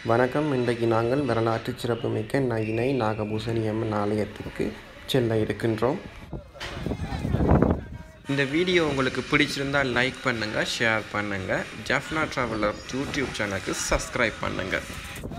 வணக்கம் இன்றைக்கு நாங்கள் வரலாற்று சிறப்புமிக்க நயினை நாகபூசணி அம்மன் ஆலயத்திற்கு செல்ல இருக்கின்றோம் இந்த வீடியோ உங்களுக்கு பிடிச்சிருந்தால் லைக் பண்ணுங்கள் ஷேர் பண்ணுங்கள் ஜஃப்னா ட்ராவலர் யூடியூப் சேனலுக்கு சப்ஸ்கிரைப் பண்ணுங்கள்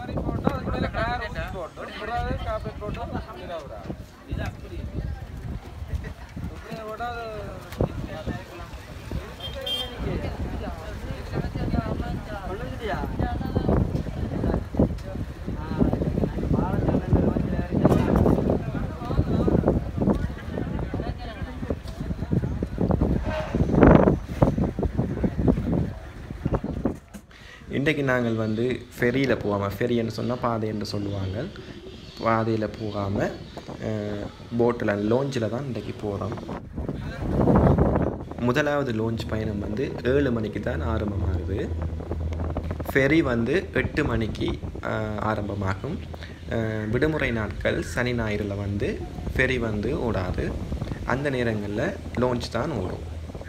இன்றைக்கு நாங்கள் வந்து ஃபெரியில் போகாமல் ஃபெரின்னு சொன்னால் பாதை என்று சொல்லுவாங்க பாதையில் போகாமல் போட்டில் லோஞ்சில் தான் இன்றைக்கு போகிறோம் முதலாவது லோஞ்ச் பயணம் வந்து ஏழு மணிக்கு தான் ஆரம்பமாகுது ஃபெரி வந்து எட்டு மணிக்கு அஹ், ஆரம்பமாகும் அஹ், விடுமுறை நாட்கள் சனி ஞாயிறில் வந்து ஃபெரி வந்து ஓடாது அந்த நேரங்களில் லோஞ்ச் தான் ஓடும்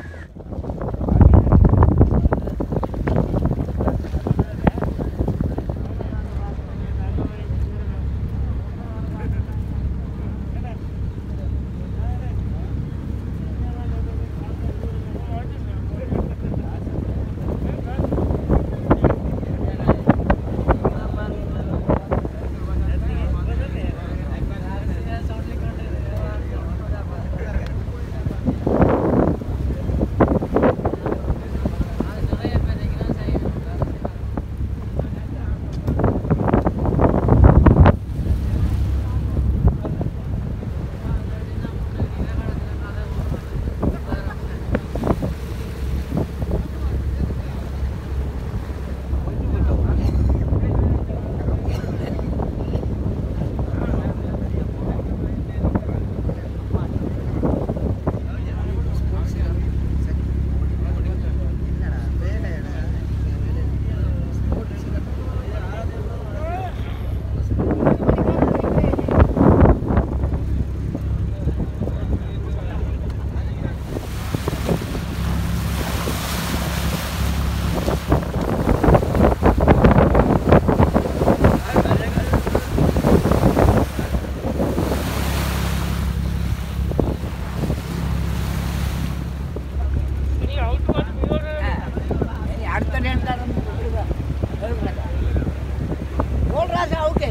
இனி அடுத்த நேரம் தான் நம்ம கொடுக்குறோம். வருங்களா? போல் ராசா ஓகே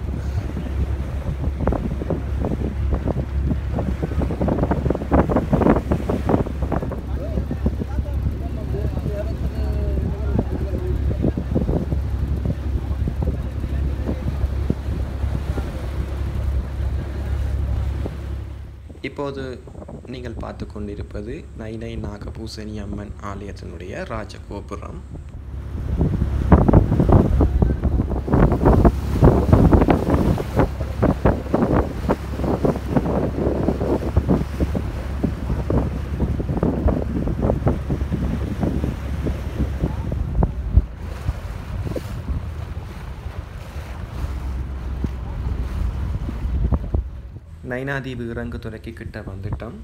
இப்போது நீங்கள் பார்த்து கொண்டிருப்பது நைனை நாகபூசணி அம்மன் ஆலயத்தினுடைய ராஜகோபுரம் நைனாதீவு இறங்கு துறைக்கு கிட்ட வந்துட்டோம்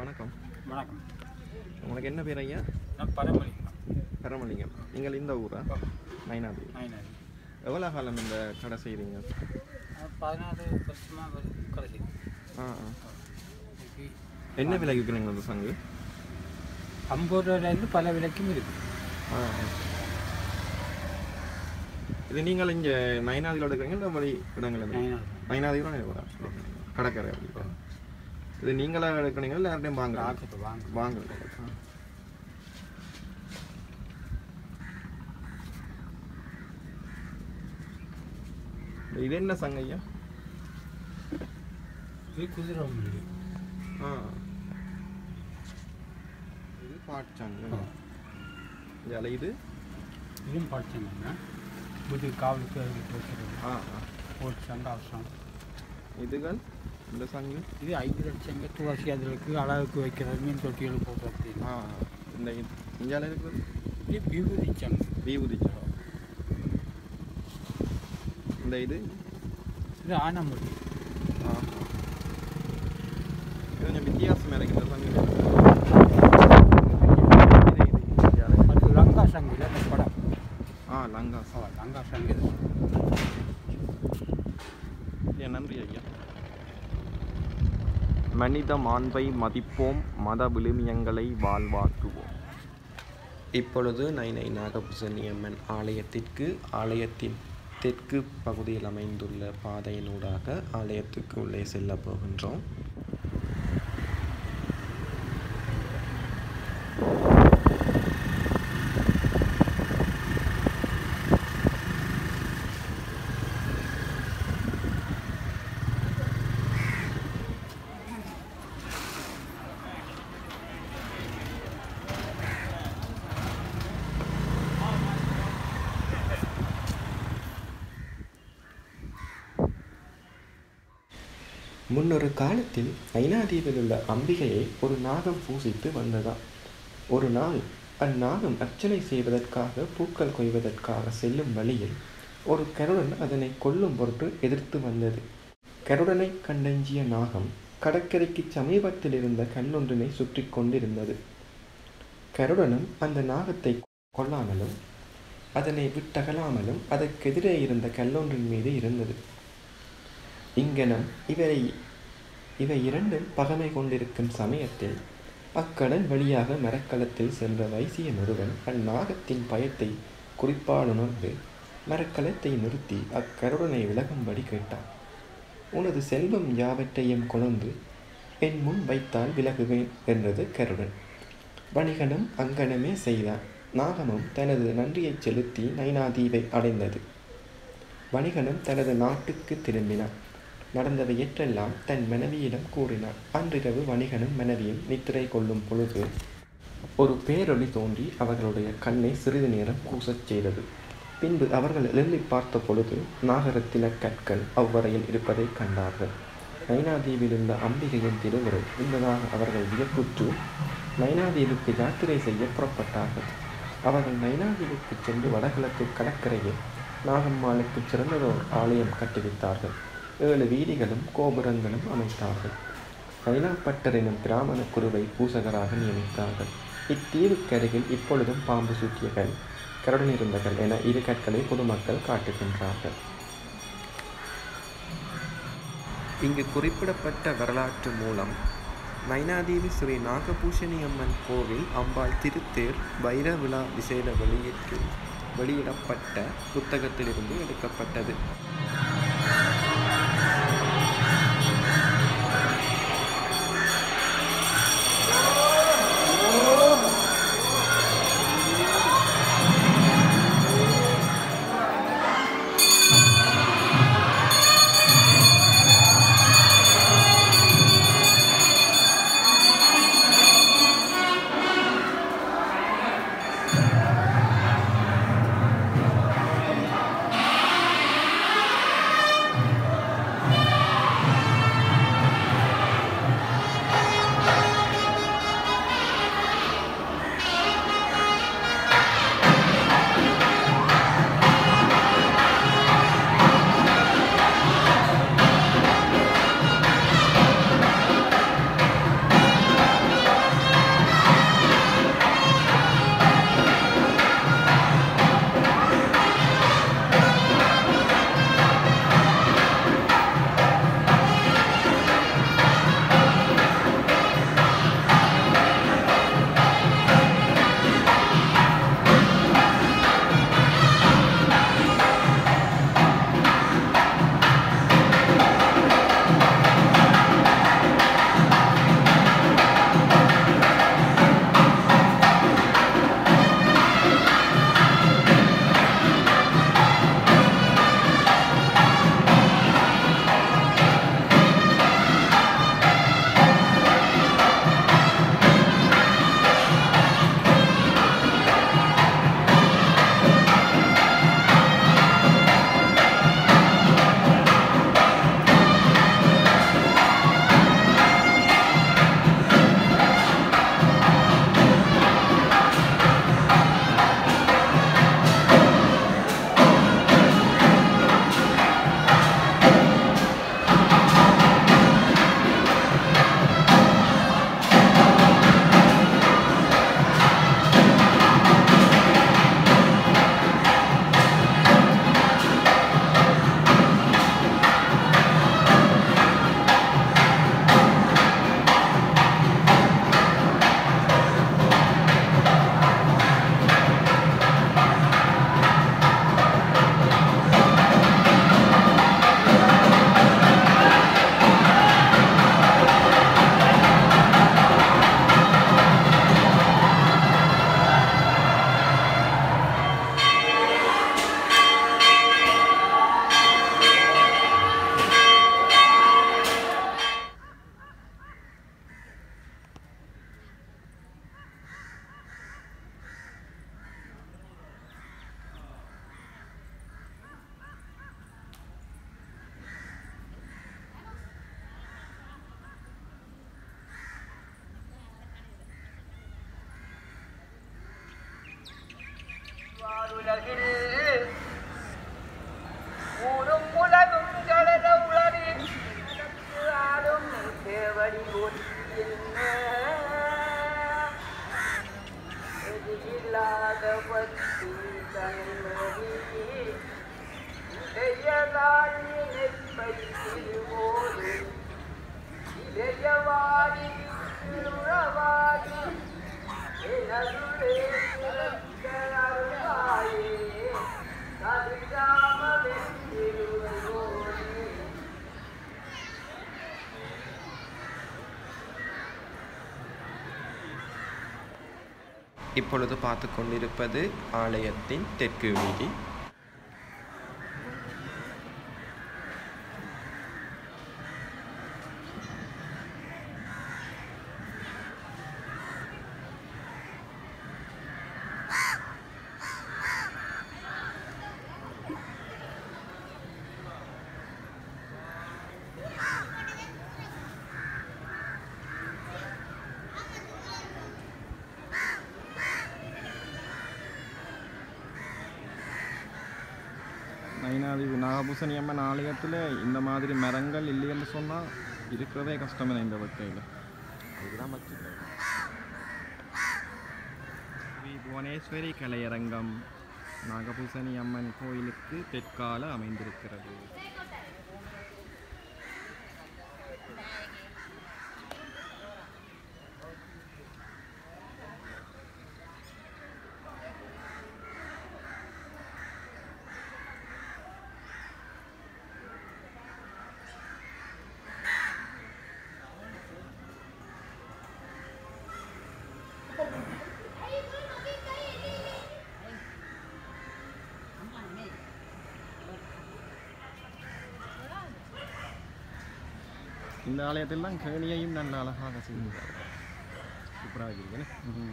வணக்கம் வணக்கம் உங்களுக்கு என்ன பேர் ஐயா நான் பரமளி பெரமலிங்கம் நீங்கள் இந்த ஊரா நைனாதி நைனாதி எவ்வளோ காலம் இந்த கடை செய்கிறீங்க பதினாறு வருஷமாக கடைசி ஆ ஆ என்ன விலைக்கு விற்கிறீங்க அந்த சங்கு ஐம்பது ரூபாயிலேருந்து பல விலைக்கும் இருக்கு ஆ ஆ. இது நீங்கள் இங்கே நைனாதியில் எடுக்கிறீங்க இல்லை வழி இடங்கள் நைனாதி நைனாதி கூட கடற்கரை அப்படி. இது நீங்களா எடுக்கிறீங்க இல்லை யார்ட்டையும் வாங்க ஆக்கிட்டு வாங்க வாங்க இது என்ன சங்க ஐயா இது குதிரை வண்டி. ஆ இது பாட்சாங்க ஆ. இதில் இது இதுவும் படிச்சேங்க புது காவலுக்கு அதுக்கு வைக்கிறது ஆ ஆ. ஓட்டு சண்டை அவசரம் இதுகள் இந்த சங்கு இது ஐந்து லட்சங்க துளசி அதுக்கு அழகுக்கு வைக்கிறது மீன் தொட்டிகள் போடுறது ஆ இந்த இது இந்தியாவில் இருக்கிறது இது விபூதி சங்கு விபூதி சங்கம் இந்த இது இது ஆனமொழி ஆ இது கொஞ்சம் வித்தியாசமாக இருக்கு இந்த சங்கு இது இது இந்தியாவில் அது லங்கா சங்கு இல்லை அந்த படம் ஆ லங்கா ஆ, லங்கா சங்கு இது ஐயா நன்றி ஐயா மனித மாண்பை மதிப்போம் மத விழுமியங்களை வாழ்வாக்குவோம் இப்பொழுது நைனை நாகபூசணி அம்மன் ஆலயத்திற்கு ஆலயத்தின் தெற்கு பகுதியில் அமைந்துள்ள பாதையினூடாக ஆலயத்துக்கு உள்ளே செல்ல போகின்றோம் முன்னொரு காலத்தில் ஐனாதீவில் உள்ள அம்பிகையை ஒரு நாகம் பூசித்து வந்ததாம் ஒரு நாள் அந்நாகம் அர்ச்சனை செய்வதற்காக பூக்கள் கொய்வதற்காக செல்லும் வழியில் ஒரு கருடன் அதனை கொல்லும் பொருட்டு எதிர்த்து வந்தது கருடனை கண்டஞ்சிய நாகம் கடற்கரைக்கு சமீபத்தில் இருந்த கல்லொன்றினை சுற்றி கொண்டிருந்தது கருடனும் அந்த நாகத்தை கொல்லாமலும் அதனை விட்டகலாமலும் அதற்கெதிரே இருந்த கல்லொன்றின் மீது இருந்தது இங்கனம் இவரை இவை இரண்டும் பகமை கொண்டிருக்கும் சமயத்தில் அக்கடல் வழியாக மரக்கலத்தில் சென்ற வைசியன் ஒருவன் அந்நாகத்தின் பயத்தை குறிப்பால் உணர்ந்து மரக்கலத்தை நிறுத்தி அக்கருடனை விலகும்படி கேட்டான் உனது செல்வம் யாவற்றையும் கொணர்ந்து என் முன் வைத்தால் விலகுவேன் என்றது கருடன் வணிகனும் அங்கனமே செய்தான் நாகமும் தனது நன்றியைச் செலுத்தி நைனாதீவை அடைந்தது வணிகனும் தனது நாட்டுக்கு திரும்பினான் நடந்தவையற்றெல்லாம் தன் மனைவியிடம் கூறினான் அன்றிரவு வணிகனும் மனைவியும் நித்திரை கொள்ளும் பொழுது ஒரு பேரொளி தோன்றி அவர்களுடைய கண்ணை சிறிது நேரம் கூசச் செய்தது பின்பு அவர்கள் எழும்பி பார்த்த பொழுது நாகரத்தின கற்கள் அவ்வரையில் இருப்பதை கண்டார்கள் நைனாதீவில் உள்ள அம்பிகையின் திருவுரை என்பதாக அவர்கள் வியப்புற்று நைனாதீவுக்கு யாத்திரை செய்ய புறப்பட்டார்கள் அவர்கள் நைனாதீவுக்கு சென்று வடகிழக்கு கடற்கரையில் நாகம்மாளுக்கு சிறந்ததோர் ஆலயம் கட்டுவித்தார்கள் ஏழு வீதிகளும் கோபுரங்களும் அமைத்தார்கள் கைலாப்பட்டர் எனும் பிராமண குருவை பூசகராக நியமித்தார்கள் இத்தீவுக்கருகில் இப்பொழுதும் பாம்பு சூட்டிய கல் கருடன் இருந்த கல் என இரு கற்களை பொதுமக்கள் காட்டுகின்றார்கள் இங்கு குறிப்பிடப்பட்ட வரலாற்று மூலம் நைனாதேவி ஸ்ரீ நாகபூஷணி அம்மன் கோவில் அம்பாள் திருத்தேர் வைர விழா விசேட வெளியிட்டு வெளியிடப்பட்ட புத்தகத்திலிருந்து எடுக்கப்பட்டது உலகில் ஊரும் உலகும் கலந்த உலகில் எனக்கு ஆடும் தேவடி ஒட்டி என்ன எதிரில்லாத பக்தி தன்மதி இதயதால் நினைப்பை திருவோடு இதயவாடி திருளவாடி எனதுளே பிறந்த அருளாயே கதிராம வெற்றிருவோனே இப்பொழுது பார்த்து கொண்டிருப்பது ஆலயத்தின் தெற்கு வீதி நைனாதி நாகபூசணி அம்மன் ஆலயத்தில் இந்த மாதிரி மரங்கள் இல்லைன்னு சொன்னால் இருக்கிறதே கஷ்டம் இந்த வகையில் அதுதான் மற்ற ஸ்ரீ புவனேஸ்வரி கலையரங்கம் நாகபூசணி அம்மன் கோயிலுக்கு தெற்கால அமைந்திருக்கிறது இந்த ஆலயத்தில் தான் கேணியையும் நல்ல அழகாக செய்திருக்கார்கள் சூப்பராக இருக்குது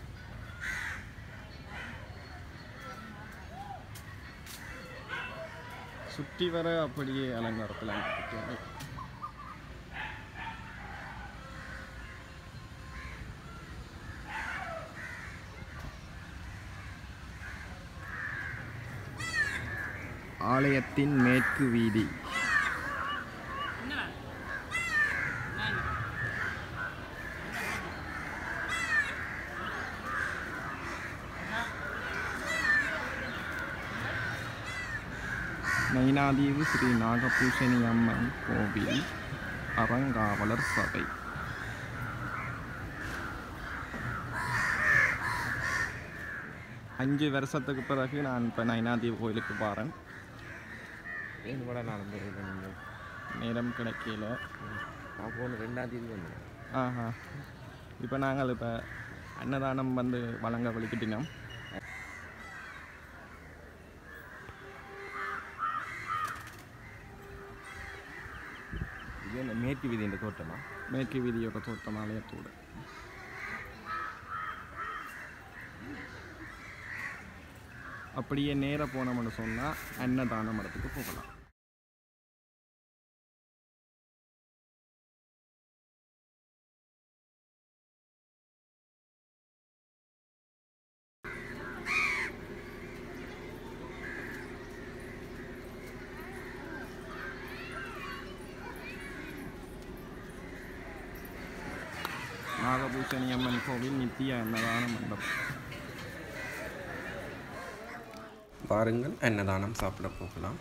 சுற்றி வர அப்படியே அலங்காரத்தில் அமைத்திருக்கிறார்கள். ஆலயத்தின் மேற்கு வீதி நயினாதீவு ஸ்ரீ நாகபூஷணி அம்மன் கோவில் அறங்காவலர் சபை அஞ்சு வருஷத்துக்கு பிறகு நான் இப்போ நயினாதீவு கோயிலுக்கு போகிறேன் ஏழு கூட நடந்து நீங்கள் நேரம் கிடைக்கல நான் போன ரெண்டாம் தேதி வந்தேன் ஆஹா இப்போ நாங்கள் இப்போ அன்னதானம் வந்து வழங்க வலிக்கிட்டினோம் இது என்ன மேற்கு வீதி இந்த தோட்டமா மேற்கு வீதியோட தோட்டம் ஆலயத்தோடு அப்படியே நேராக போனோம்னு சொன்னால் அன்னதானம் இடத்துக்கு போகலாம் நாகபூஷணி அம்மன் கோவில் நித்திய அன்னதான மண்டபம் வாருங்கள் அன்னதானம் சாப்பிட போகலாம்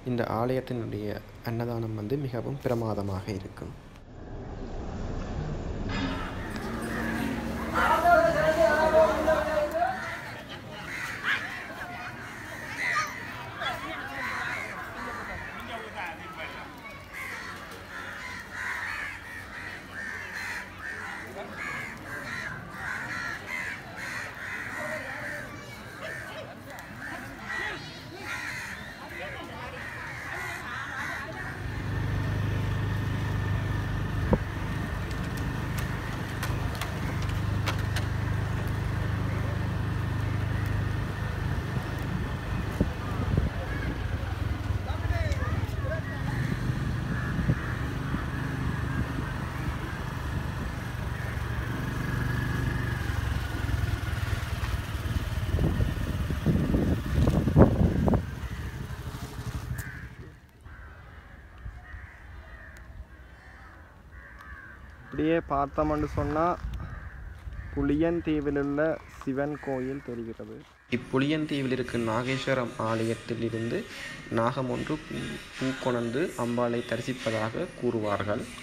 இந்த ஆலயத்தினுடைய அன்னதானம் வந்து மிகவும் பிரமாதமாக இருக்கும் இப்படியே பார்த்தோம்னு சொன்னால் புளியன் தீவிலுள்ள சிவன் கோயில் தெரிகிறது இப்புளியந்தீவில் இருக்கும் நாகேஸ்வரம் ஆலயத்திலிருந்து நாகம் ஒன்று பூ பூக்கொணர்ந்து அம்பாளை தரிசிப்பதாக கூறுவார்கள்